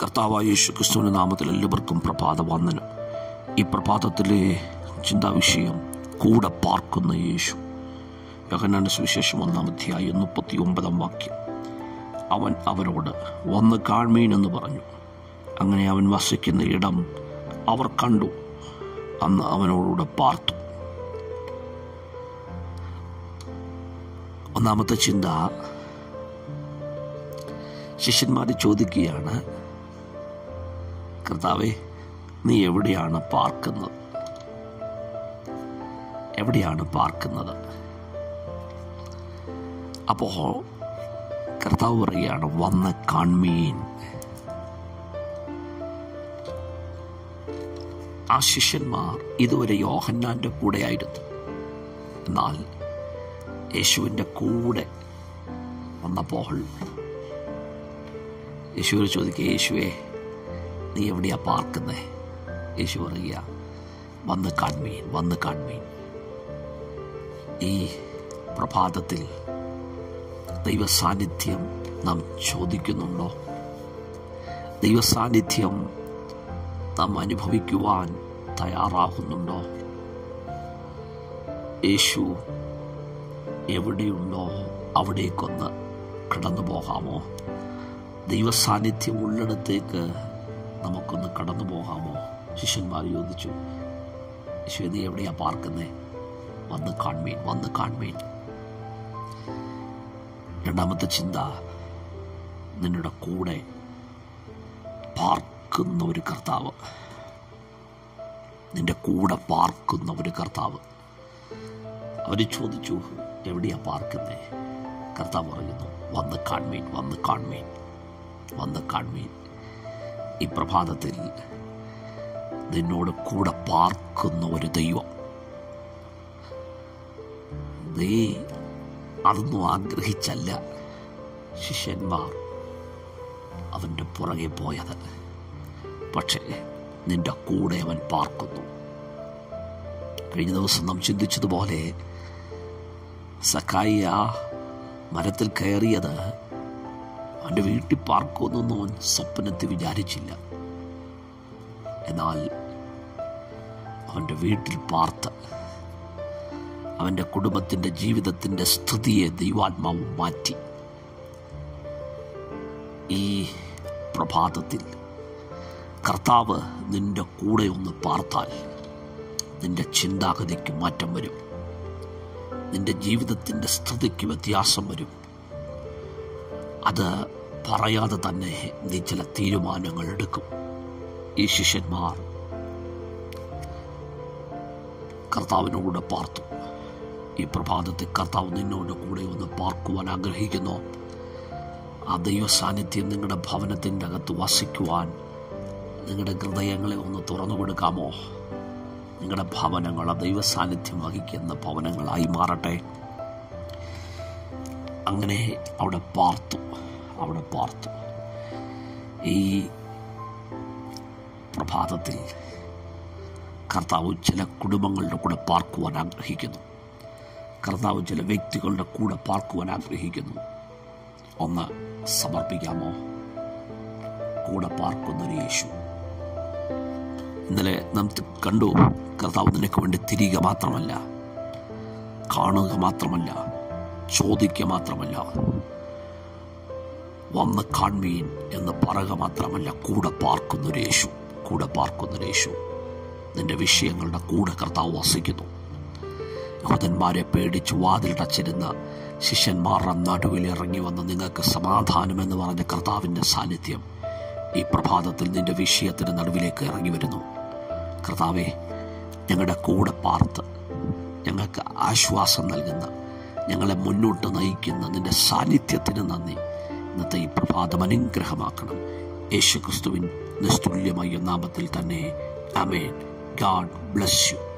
കർത്താവായ യേശു ക്രിസ്തുവിൻ്റെ നാമത്തിൽ എല്ലാവർക്കും പ്രഭാത വന്ദനം ഈ പ്രഭാതത്തിലെ ചിന്താവിഷയം കൂടെ പാർക്കുന്ന യേശു യോഹന്നാന്റെ സുവിശേഷം ഒന്നാം അധ്യായം മുപ്പത്തി ഒമ്പതാം വാക്യം അവൻ അവരോട് വന്ന് കാൺമീൻ എന്ന് പറഞ്ഞു അങ്ങനെ അവൻ വസിക്കുന്ന ഇടം അവർ കണ്ടു അന്ന് അവനോടുകൂടെ പാർത്തു ഒന്നാമത്തെ ചിന്ത ശിഷ്യന്മാർ ചോദിക്കുകയാണ് കർത്താവെ നീ എവിടെയാണ് പാർക്കുന്നത് എവിടെയാണ് പാർക്കുന്നത് അപ്പോ കർത്താവ് പറയുകയാണ് വന്ന് കാൺമീൻ ആ ശിഷ്യന്മാർ ഇതുവരെ യോഹന്നാന്റെ കൂടെയായിരുന്നു എന്നാൽ യേശുവിൻ്റെ കൂടെ വന്നപ്പോൾ യേശുവിനെ ചോദിക്കുക യേശുവേ നീ എവിടെയാ പാർക്കുന്നേ യേശു പറയുക വന്ന് കാൺമീൻ വന്ന് കാൺമീൻ ഈ പ്രഭാതത്തിൽ ദൈവ സാന്നിധ്യം നാം ചോദിക്കുന്നുണ്ടോ ദൈവ സാന്നിധ്യം നാം അനുഭവിക്കുവാൻ തയ്യാറാകുന്നുണ്ടോ യേശു എവിടെയുണ്ടോ അവിടേക്കൊന്ന് കടന്നു പോകാമോ ദൈവ സാന്നിധ്യം ഉള്ളിടത്തേക്ക് നമുക്കൊന്ന് കടന്നു പോകാമോ ശിഷ്യന്മാർ ചോദിച്ചു യേശു നീ എവിടെയാ പാർക്കുന്നേ വന്ന് കാൺമീൻ വന്ന് കാൺമീൻ രണ്ടാമത്തെ ചിന്ത നിങ്ങളുടെ കൂടെ പാർക്കുന്ന ഒരു കർത്താവ് നിന്റെ കൂടെ പാർക്കുന്ന ഒരു കർത്താവ് അവർ ചോദിച്ചു എവിടെയാ പാർക്കുന്നേ കർത്താവ് പറയുന്നു വന്ന് കാൺമീൻ വന്ന് കാൺമീൻ വന്ന് കാൺമീൻ ഈ പ്രഭാതത്തിൽ നിന്നോട് കൂടെ പാർക്കുന്ന ഒരു ദൈവം നീ അതൊന്നും ആഗ്രഹിച്ചല്ല ശിഷ്യന്മാർ അവൻ്റെ പുറകെ പോയത് പക്ഷേ നിന്റെ കൂടെ അവൻ പാർക്കുന്നു കഴിഞ്ഞ ദിവസം നാം ചിന്തിച്ചതുപോലെ സക്കായിയ മരത്തിൽ കയറിയത് അവൻ്റെ വീട്ടിൽ പാർക്കുമെന്നൊന്നും അവൻ സ്വപ്നത്തിൽ വിചാരിച്ചില്ല എന്നാൽ അവൻ്റെ വീട്ടിൽ പാർത്ത് അവൻ്റെ കുടുംബത്തിൻ്റെ ജീവിതത്തിൻ്റെ സ്ഥിതിയെ ദൈവാത്മാവ് മാറ്റി ഈ പ്രഭാതത്തിൽ കർത്താവ് നിന്റെ കൂടെ ഒന്ന് പാർത്താൽ നിന്റെ ചിന്താഗതിക്ക് മാറ്റം വരും നിന്റെ ജീവിതത്തിൻ്റെ സ്ഥിതിക്ക് വ്യത്യാസം വരും അത് പറയാതെ തന്നെ നീ ചില തീരുമാനങ്ങൾ എടുക്കും ഈ ശിഷ്യന്മാർ കർത്താവിനോട് പാർത്തു ഈ പ്രഭാതത്തിൽ കർത്താവ് നിന്നോട് കൂടെ ഒന്ന് പാർക്കുവാൻ ആഗ്രഹിക്കുന്നു ആ ദൈവ സാന്നിധ്യം നിങ്ങളുടെ ഭവനത്തിൻ്റെ അകത്ത് വസിക്കുവാൻ നിങ്ങളുടെ ഹൃദയങ്ങളെ ഒന്ന് തുറന്നു കൊടുക്കാമോ നിങ്ങളുടെ ഭവനങ്ങൾ ആ ദൈവ സാന്നിധ്യം വഹിക്കുന്ന ഭവനങ്ങളായി മാറട്ടെ അങ്ങനെ അവിടെ പാർത്തു അവിടെ പാർത്തു ഈ പ്രഭാതത്തിൽ കർത്താവ് ചില കുടുംബങ്ങളുടെ കൂടെ പാർക്കുവാൻ ആഗ്രഹിക്കുന്നു കർത്താവ് ചില വ്യക്തികളുടെ കൂടെ പാർക്കുവാൻ ആഗ്രഹിക്കുന്നു ഒന്ന് സമർപ്പിക്കാമോ കൂടെ പാർക്കുന്നൊരു യേശു ഇന്നലെ നാം കണ്ടു കർത്താവ് നിനക്ക് വേണ്ടി തിരിക മാത്രമല്ല കാണുക മാത്രമല്ല ചോദിക്കുക മാത്രമല്ല വന്ന് കാൺമീൻ എന്ന് പറയുക മാത്രമല്ല കൂടെ പാർക്കുന്നൊരു യേശു കൂടെ പാർക്കുന്നൊരു യേശു നിന്റെ വിഷയങ്ങളുടെ കൂടെ കർത്താവ് വസിക്കുന്നു യഹൂദന്മാരെ പേടിച്ച് വാതിലടച്ചിരുന്ന ശിഷ്യന്മാരുടെ നടുവിൽ ഇറങ്ങി വന്ന് നിങ്ങൾക്ക് സമാധാനം എന്ന് പറഞ്ഞ കർത്താവിൻ്റെ സാന്നിധ്യം ഈ പ്രഭാതത്തിൽ നിന്റെ വിഷയത്തിന് നടുവിലേക്ക് ഇറങ്ങി വരുന്നു കർത്താവെ ഞങ്ങളുടെ കൂടെ പാർത്ത് ഞങ്ങൾക്ക് ആശ്വാസം നൽകുന്ന ഞങ്ങളെ മുന്നോട്ട് നയിക്കുന്ന നിന്റെ സാന്നിധ്യത്തിന് നന്ദി ഇന്നത്തെ ഈ പ്രഭാതം അനുഗ്രഹമാക്കണം യേശു ക്രിസ്തുവിൻ നിസ്തുല്യമായ നാമത്തിൽ തന്നെ അമേൻ ഗാഡ് ബ്ലസ് യു